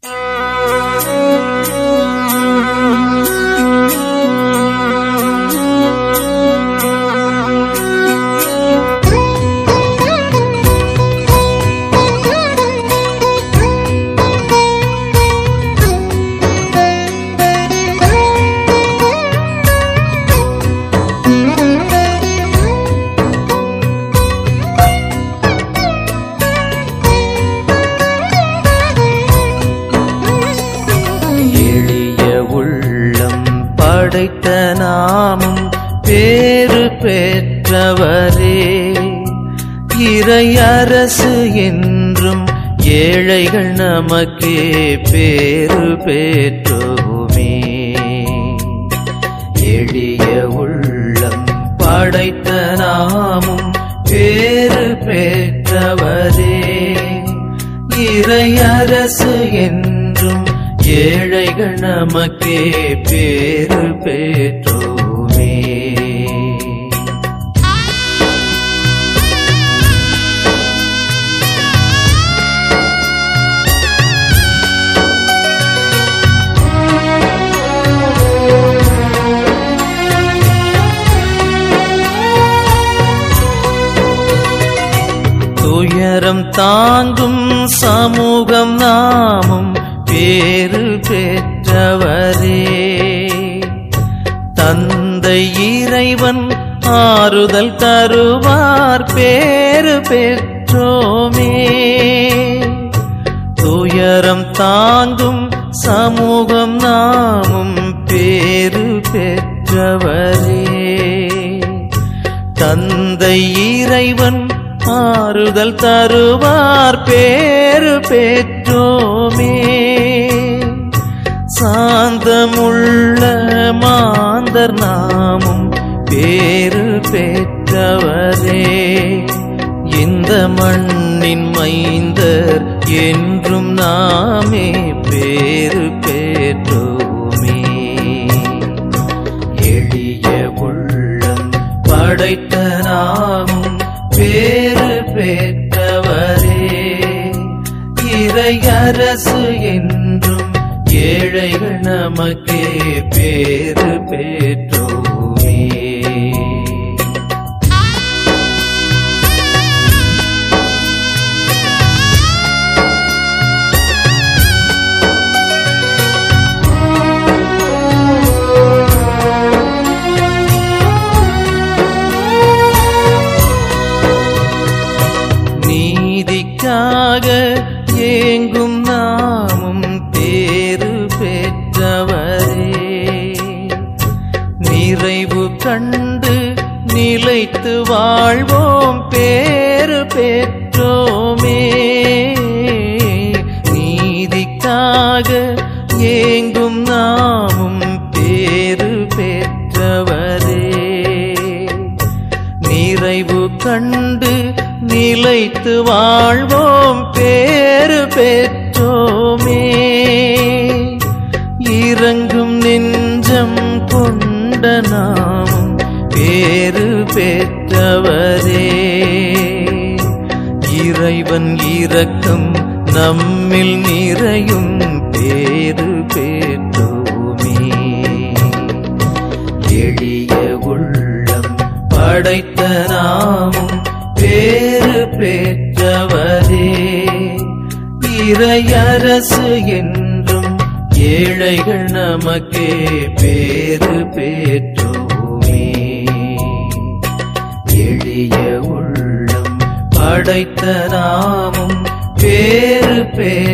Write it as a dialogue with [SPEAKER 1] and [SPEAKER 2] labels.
[SPEAKER 1] எளிய உள்ளம் படைத்த நாமும் பேறு பெற்றவரே இறையரசு என்றும் ஏழைகள் நமக்கே பேறு பெற்றோமே எளிய உள்ளம் படைத்த நாமும் பேறு பெற்றவரே இறையரசு என்றும் ஏழைகள் நமக்கே பேறு பெற்றோமே துயரம் தாங்கும் சமூகம் நாமும் பேறு பெற்றவரே தந்தை இறைவன் ஆறுதல் தருவார் பேறு பெற்றோமே துயரம் தாங்கும் சமூகம் நாமும் பேறு பெற்றவரே தந்தை இறைவன் ஆறுதல் தருவார் பேறு பெற்றோமே சாந்தமுள்ள மாந்தர் நாமும் பேறு பெற்றவரே இந்த மண்ணின் மைந்தர் என்றும் நாமே பேறு பெற்றோமே எளிய உள்ளம் படைத்த நாமும் பேறு பெற்றவரே இறையரசு என்றும் ஏழைகள் நமக்கே பேறு பெற்றோமே நீதிக்காக ஏங்கும் நாமும் பேறு பெற்றவரே நிறைவு கண்டு நிலைத்து வாழ்வோம் பேறு பெற்றோமே நீதிக்காக ஏங்கும் நாமும் பேறு பெற்றவரே நிறைவு கண்டு நிலைத்து வாழ்வோம் பேறு பெற்றோமே இறங்கும் நெஞ்சம் கொண்ட நாமும் பேறு பெற்றவரே இறைவன் இரக்கம் நம்மில் நிறையும் பேறு பெற்றோமே எளிய உள்ளம் படைத்த நாமும் பேறு பெற்றவரே இறையரசு என்றும் ஏழைகள் நமக்கே பேறு பெற்றோமே எளிய உள்ளம் படைத்த நாமும் பேறு பெற்றவரே